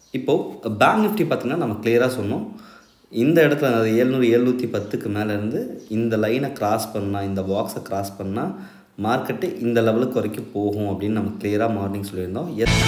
இப்போது bank Nifty பார்த்திங்கன்னா நம்ம கிளியராக சொன்னோம் இந்த இடத்துல அது ஏழ்நூறு எழுநூற்றி பத்துக்கு மேலேருந்து இந்த லைனை கிராஸ் பண்ணால் இந்த பாக்ஸை கிராஸ் பண்ணால் மார்க்கெட்டு இந்த லெவலுக்கு வரைக்கும் போகும் அப்படின்னு நம்ம கிளியராக மார்னிங் சொல்லியிருந்தோம் எஸ்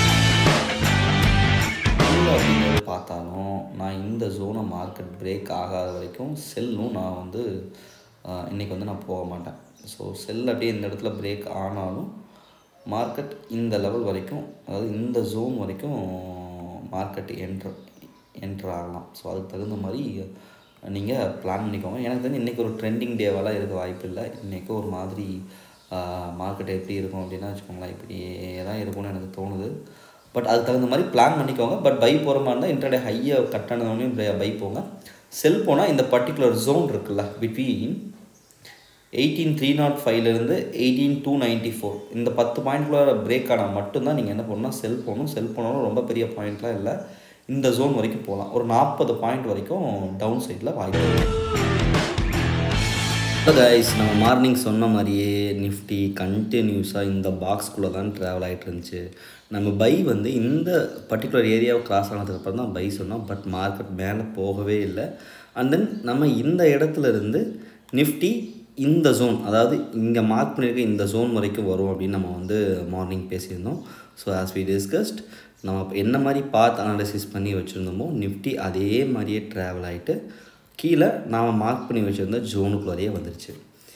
அப்படிங்கிறது பார்த்தாலும் நான் இந்த ஜோனை மார்க்கெட் பிரேக் ஆகாத வரைக்கும் செல்லும் நான் வந்து இன்றைக்கி வந்து நான் போக மாட்டேன் ஸோ செல் அப்படியே இந்த இடத்துல பிரேக் ஆனாலும் மார்க்கெட் இந்த லெவல் வரைக்கும் அதாவது இந்த ஜோன் வரைக்கும் மார்க்கெட் என்ட்ரு என்ட்ரு ஆகலாம் ஸோ அதுக்கு தகுந்த மாதிரி நீங்கள் பிளான் பண்ணிக்கோங்க எனக்கு தெரிஞ்சு இன்றைக்கி ஒரு ட்ரெண்டிங் டேவெல்லாம் இருக்க வாய்ப்பு இல்லை இன்றைக்கி ஒரு மாதிரி மார்க்கெட் எப்படி இருக்கும் அப்படின்னா வச்சுக்கோங்களேன் இப்படியே தான் இருக்கும்னு எனக்கு தோணுது பட் அதுக்கு தகுந்த மாதிரி பிளான் பண்ணிக்கோங்க பட் பை போகிற மாதிரி இருந்தால் இன்டர்டே ஹையை கட் ஆனதுமே பை போங்க செல் போனால் இந்த பர்டிகுலர் ஜோன் இருக்குல்ல பிட்வீன் எயிட்டீன் த்ரீ நாட் ஃபைவ்லேருந்து எயிட்டீன் டூ நைன்ட்டி ஃபோர் இந்த பத்து பாயிண்ட்குள்ளே பிரேக் ஆனால் மட்டும்தான் நீங்கள் என்ன பண்ணணும்னா செல் போகணும் செல் போனாலும் ரொம்ப பெரிய பாயிண்ட்லாம் இல்லை இந்த ஜோன் வரைக்கும் போகலாம் ஒரு நாற்பது பாயிண்ட் வரைக்கும் டவுன் சைடில் வாய்ப்பு கைஸ் நம்ம மார்னிங் சொன்ன மாதிரியே நிஃப்டி கண்டினியூஸாக இந்த பாக்ஸ்குள்ளே தான் ட்ராவல் ஆகிட்டு இருந்துச்சு நம்ம பை வந்து இந்த பர்டிகுலர் ஏரியாவை கிராஸ் ஆனதுக்கப்புறம் தான் பை சொன்னோம் பட் மார்க்கெட் மேலே போகவே இல்லை அண்ட் தென் நம்ம இந்த இடத்துல இருந்து நிஃப்டி இந்த ஜோன் அதாவது இங்கே மார்க் பண்ணியிருக்க இந்த ஜோன் வரைக்கும் வரும் அப்படின்னு நம்ம வந்து மார்னிங் பேசியிருந்தோம் ஸோ ஆஸ் வி டிஸ்கஸ்ட் நம்ம என்ன மாதிரி பார்த்து அனாலிசிஸ் பண்ணி வச்சுருந்தோமோ நிஃப்டி அதே மாதிரியே ட்ராவல் ஆகிட்டு கீழே நாம் மார்க் பண்ணி வச்சுருந்த ஜோனுக்குள்ளாரையே வந்துருச்சு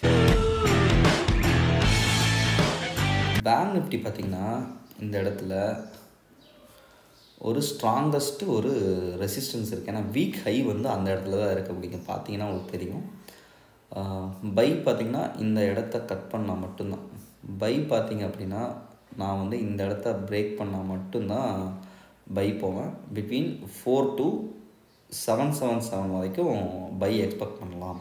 பேங்க் நிஃப்டி பார்த்திங்கன்னா இந்த இடத்துல ஒரு ஸ்ட்ராங்கஸ்ட்டு ஒரு ரெசிஸ்டன்ஸ் இருக்குது ஏன்னா வீக் ஹை வந்து அந்த இடத்துல தான் இருக்குது அப்படிங்க பார்த்தீங்கன்னா உங்களுக்கு தெரியும் பை பார்த்திங்கன்னா இந்த இடத்த கட் பண்ணால் மட்டும்தான் பை பார்த்திங்க அப்படின்னா நான் வந்து இந்த இடத்த பிரேக் பண்ணால் மட்டும்தான் பை போவேன் between four to seven seven seven வரைக்கும் பை எக்ஸ்பெக்ட் பண்ணலாம்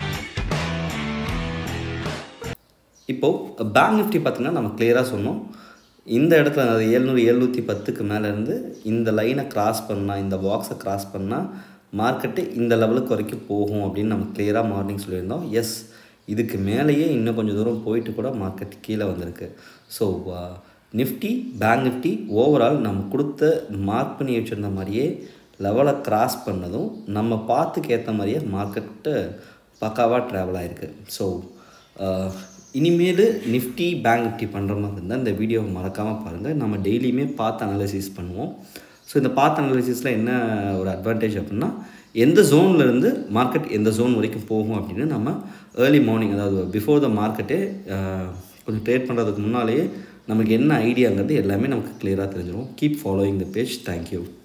இப்போது பேங்க் நிஃப்டி பார்த்திங்கன்னா நம்ம கிளியராக சொன்னோம் இந்த இடத்துல அது ஏழ்நூறு எழுநூற்றி பத்துக்கு மேலேருந்து இந்த லைனை கிராஸ் பண்ணால் இந்த பாக்ஸை கிராஸ் பண்ணால் மார்க்கெட்டு இந்த லெவலுக்கு வரைக்கும் போகும் அப்படின்னு நம்ம கிளியராக மார்னிங் சொல்லியிருந்தோம் எஸ் இதுக்கு மேலேயே இன்னும் கொஞ்சம் தூரம் போயிட்டு கூட மார்க்கெட் கீழே வந்திருக்கு so Nifty bank Nifty overall நம்ம கொடுத்த மார்க் பண்ணி வச்சுருந்த மாதிரியே லெவலை கிராஸ் பண்ணதும் நம்ம பார்த்துக்கு ஏற்ற மாதிரியே மார்க்கெட்டு பக்காவாக ட்ராவல் ஆகிருக்கு ஸோ இனிமேல் நிஃப்டி பேங்க் நிஃப்டி பண்ணுற மாதிரி இருந்தால் இந்த வீடியோவை மறக்காமல் பாருங்கள் நம்ம டெய்லியுமே பார்த்து அனலைசிஸ் பண்ணுவோம் ஸோ இந்த பார்த்து அனலைசிஸில் என்ன ஒரு அட்வான்டேஜ் அப்படின்னா எந்த ஜோன்லேருந்து மார்க்கெட் எந்த ஜோன் வரைக்கும் போகும் அப்படின்னு நம்ம ஏர்லி மார்னிங் அதாவது பிஃபோர் த மார்க்கெட்டே கொஞ்சம் ட்ரேட் பண்ணுறதுக்கு முன்னாலேயே நமக்கு என்ன ஐடியாங்கிறது எல்லாமே நமக்கு கிளியராக தெரிஞ்சிடும் keep following the page thank you